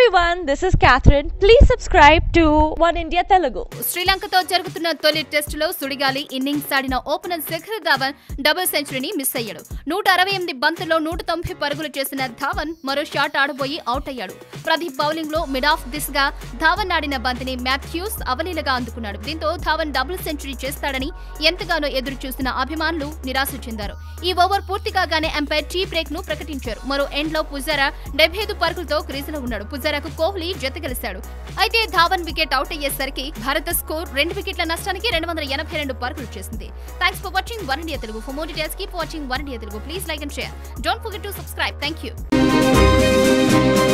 everyone, this is Catherine. Please subscribe to One India Telugu. శ్రీలంకతో జరుగుతున్న తొలి టెస్టులో సుడిగాలి ఇన్నింగ్స్ ఆడిన ఓపెనర్ శిఖర్ ధావన్ డబుల్ సెంచరీని మిస్ అయ్యాడు నూట అరవై ఎనిమిది బంతుల్లో నూట తొంభై పరుగులు చేసిన ధావన్ మరో షాట్ ఆడబోయి అవుట్ అయ్యాడు ప్రదీప్ బౌలింగ్ లో మిడ్ ఆఫ్ దిశగా ధావన్ ఆడిన బంతిని మాథ్యూస్ అవలీలగా అందుకున్నాడు దీంతో ధావన్ డబుల్ సెంచరీ చేస్తాడని ఎంతగానో ఎదురు చూసిన అభిమానులు నిరాశ చెందారు ఈ ఓవర్ పూర్తి కాగానే అంపైర్ టీ బ్రేక్ ను ప్రకటించారు మరో ఎండ్ లో పుజారా డెబ్బై ఐదు పరుగులతో క్రీజులో ఉన్నాడు పుజారాకు కోహ్లీ జత గెలిచాడు అయితే ధావన్ వికెట్ అవుట్ అయ్యేసరికి భారత స్కోర్ రెండు వికెట్ల నష్టానికి రెండు వందల ఎనభై రెండు పరుగులు చేసింది thanks for watching one India Telugu for more details keep watching one India Telugu please like and share don't forget to subscribe thank you